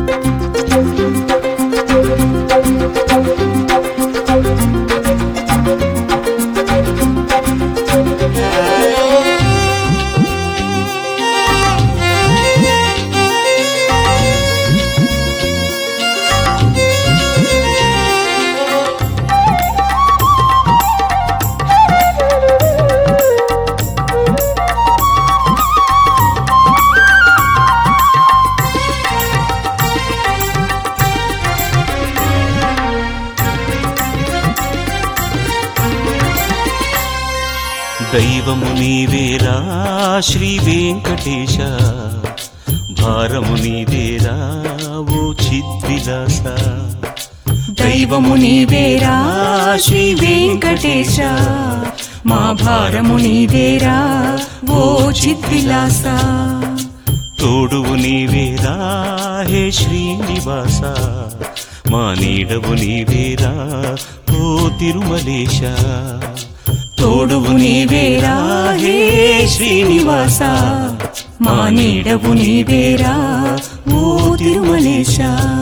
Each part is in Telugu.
దైవము నీవేరా శ్రీ వెంకటేశ భారము నీదేరా ఓ చిద్విలాస దైవము నీవేరా శ్రీ వెంకటేశ మా భారము నీవేరా ఓ చిద్విలాస తోడువు నీవేరా హే శ్రీనివాస మా నీడవు నీవేరా ఓ తిరుమలేశ తోడువు నీవేరా హే శ్రీనివాస మా నీడవు నీవేరా ఓ తిరుమలేశ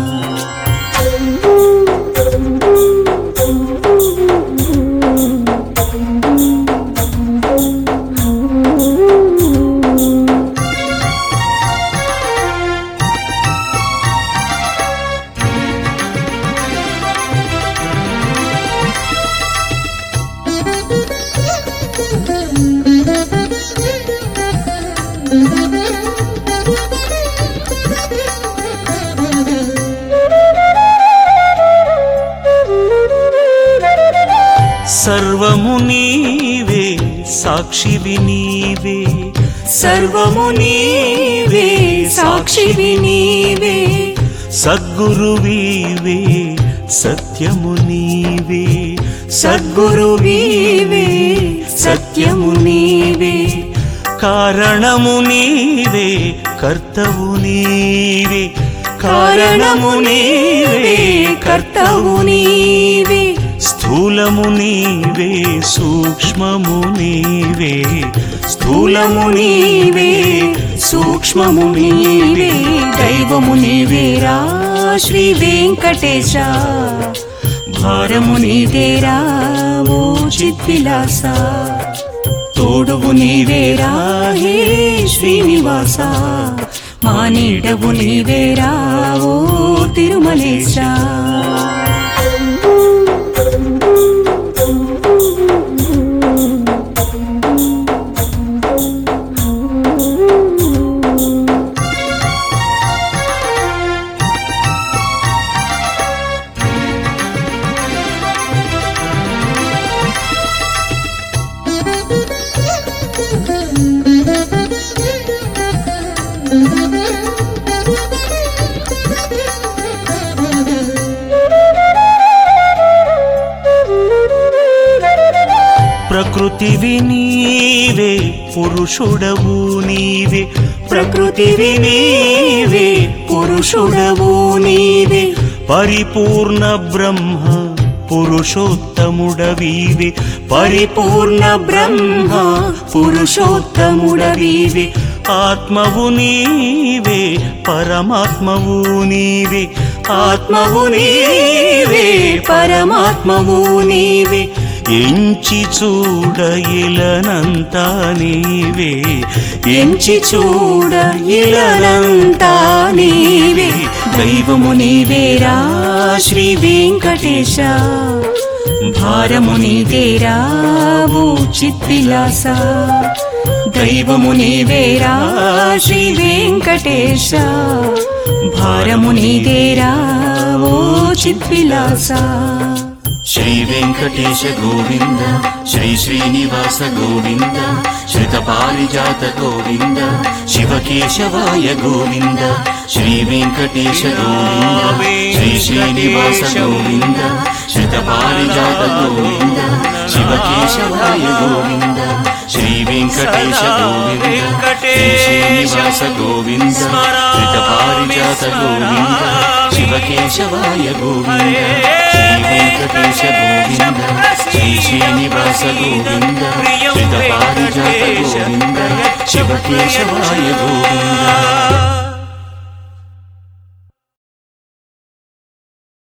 సర్వము నీవే సాక్షివి నీవే సర్వము నీవే సాక్షివి నీవే సద్గురువీవే సత్యము నీవే సద్గురువీవే సత్యము నీవే కారణము నీవే కర్తవు నీవే కారణము నీవే కర్తవు నీవే స్థూలము నీవే సూక్ష్మము నీవే స్థూలము నీవే సూక్ష్మము నీవే దైవము నీవేరా శ్రీ వెంకటేశ భారము నీదేరా ఓ చిద్విలాస తోడువు నీవేరా హే శ్రీనివాస మా నీడవు నీవేరా ఓ తిరుమలేశ ప్రకృతివి నీవే పురుషుడవు నీవే ప్రకృతివి నీవే పురుషుడవు నీవే పరిపూర్ణ బ్రహ్మ పురుషోత్తముడవీవే పరిపూర్ణ బ్రహ్మ పురుషోత్తముడవీవే ఆత్మవు నీవే పరమాత్మవు నీవే ఆత్మవు నీవే పరమాత్మవు నీవే ఎంచి చూడ ఇలనంతా నీవే ఎంచి చూడ ఇలనంతా నీవే దైవము నీవేరా శ్రీ వెంకటేశ భారము నీదేరా ఓ చిద్విలాస దైవము నీవేరా శ్రీ వెంకటేశ భారము నీదేరా ఓ చిద్విలాస శ్రీ వెంకటేశ గోవింద శ్రీ శ్రీనివాస గోవింద శ్రిత పారిజాత గోవింద శివకేశవాయ గోవింద శ్రీ వెంకటేశ గోవింద శ్రీ శ్రీనివాస గోవింద శ్రిత పారిజాత గోవింద శివకేశవాయ గోవింద శ్రీ వెంకటేశ గోవింద శ్రీ శ్రీనివాస గోవింద శ్రిత పారిజాత గోవింద శివకేశవాయ గోవింద శ్రీ వెంకటేశ గోవింద శ్రీ శ్రీనివాస గోవింద శ్రిత పారిజాత గోవింద శివకేశవాయ గోవింద